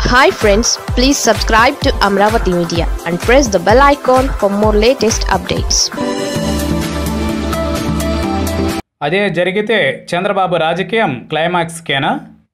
hi friends please subscribe to Amaravati media and press the bell icon for more latest updates అదే జరిగితే చంద్రబాబు రాజకీయం క్లైమాక్స్కేనా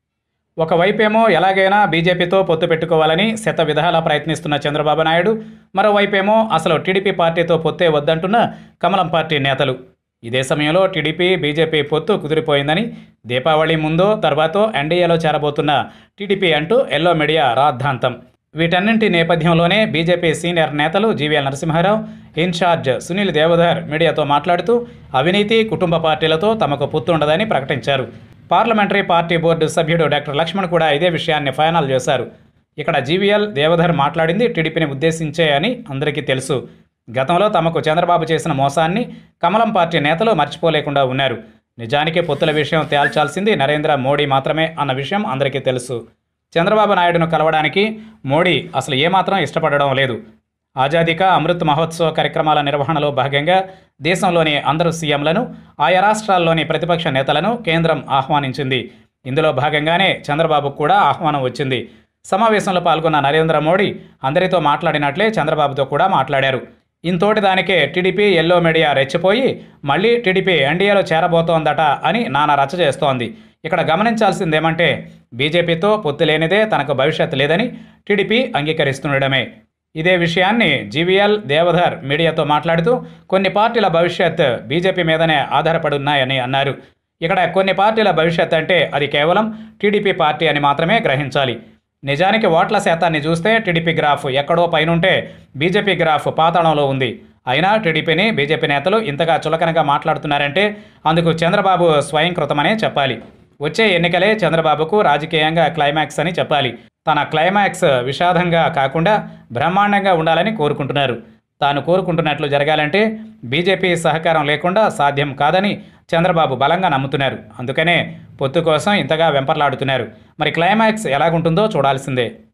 ఒకవైపేమో ఎలాగైనా బీజేపీతో పొత్తు పెట్టుకోవాలని శత విధాలా ప్రయత్నిస్తున్న చంద్రబాబు నాయుడు మరోవైపేమో అసలు టీడీపీ పార్టీతో పొత్తే వద్దంటున్న కమలం పార్టీ నేతలు ఇదే సమయంలో టీడీపీ బీజేపీ పొత్తు కుదిరిపోయిందని దీపావళి ముందో తర్వాతో ఎన్డీఏలో చేరబోతున్న టీడీపీ అంటూ ఎల్లో మీడియా రాద్ధాంతం వీటన్నింటి నేపథ్యంలోనే బీజేపీ సీనియర్ నేతలు జీవీఎల్ నరసింహారావు ఇన్ఛార్జ్ సునీల్ దేవధర్ మీడియాతో మాట్లాడుతూ అవినీతి కుటుంబ పార్టీలతో తమకు పొత్తు ఉండదని ప్రకటించారు పార్లమెంటరీ పార్టీ బోర్డు సభ్యుడు డాక్టర్ లక్ష్మణ్ కూడా ఇదే విషయాన్ని ఫైనల్ చేశారు ఇక్కడ జీవీఎల్ దేవధర్ మాట్లాడింది టీడీపీని ఉద్దేశించే అని అందరికీ తెలుసు గతంలో తమకు చంద్రబాబు చేసిన మోసాన్ని కమలం పార్టీ నేతలు మర్చిపోలేకుండా ఉన్నారు నిజానికి పొత్తుల విషయం తేల్చాల్సింది నరేంద్ర మోడీ మాత్రమే అన్న విషయం అందరికీ తెలుసు చంద్రబాబు నాయుడును కలవడానికి మోడీ అసలు ఏమాత్రం ఇష్టపడడం లేదు ఆజాదీకా అమృత్ మహోత్సవ కార్యక్రమాల నిర్వహణలో భాగంగా దేశంలోని అందరు సీఎంలను ఆయా రాష్ట్రాల్లోని ప్రతిపక్ష నేతలను కేంద్రం ఆహ్వానించింది ఇందులో భాగంగానే చంద్రబాబుకు కూడా ఆహ్వానం వచ్చింది సమావేశంలో పాల్గొన్న నరేంద్ర మోడీ అందరితో మాట్లాడినట్లే చంద్రబాబుతో కూడా మాట్లాడారు ఇంతోటి దానికే టీడీపీ ఎల్లో మీడియా రెచ్చిపోయి మళ్ళీ టీడీపీ ఎన్డీఏలో చేరబోతోందట అని నానా రచ్చ చేస్తోంది ఇక్కడ గమనించాల్సిందేమంటే బీజేపీతో పొత్తు లేనిదే తనకు భవిష్యత్ లేదని టీడీపీ అంగీకరిస్తుండడమే ఇదే విషయాన్ని జీవీఎల్ దేవధర్ మీడియాతో మాట్లాడుతూ కొన్ని పార్టీల భవిష్యత్ బీజేపీ మీదనే ఆధారపడి ఉన్నాయని అన్నారు ఇక్కడ కొన్ని పార్టీల భవిష్యత్ అంటే అది కేవలం టీడీపీ పార్టీ అని మాత్రమే గ్రహించాలి నిజానికి ఓట్ల శాతాన్ని చూస్తే టీడీపీ గ్రాఫ్ ఎక్కడో పైనుంటే బీజేపీ గ్రాఫ్ పాతాళంలో ఉంది అయినా టీడీపీని బీజేపీ నేతలు ఇంతగా చులకనగా మాట్లాడుతున్నారంటే అందుకు చంద్రబాబు స్వయంకృతమనే చెప్పాలి వచ్చే ఎన్నికలే చంద్రబాబుకు రాజకీయంగా క్లైమాక్స్ అని చెప్పాలి తన క్లైమాక్స్ విషాదంగా కాకుండా బ్రహ్మాండంగా ఉండాలని కోరుకుంటున్నారు తాను కోరుకుంటున్నట్లు జరగాలంటే బీజేపీ సహకారం లేకుండా సాధ్యం కాదని చంద్రబాబు బలంగా నమ్ముతున్నారు అందుకనే పొత్తు కోసం ఇంతగా వెంపర్లాడుతున్నారు మరి క్లైమాక్స్ ఎలాగుంటుందో చూడాల్సిందే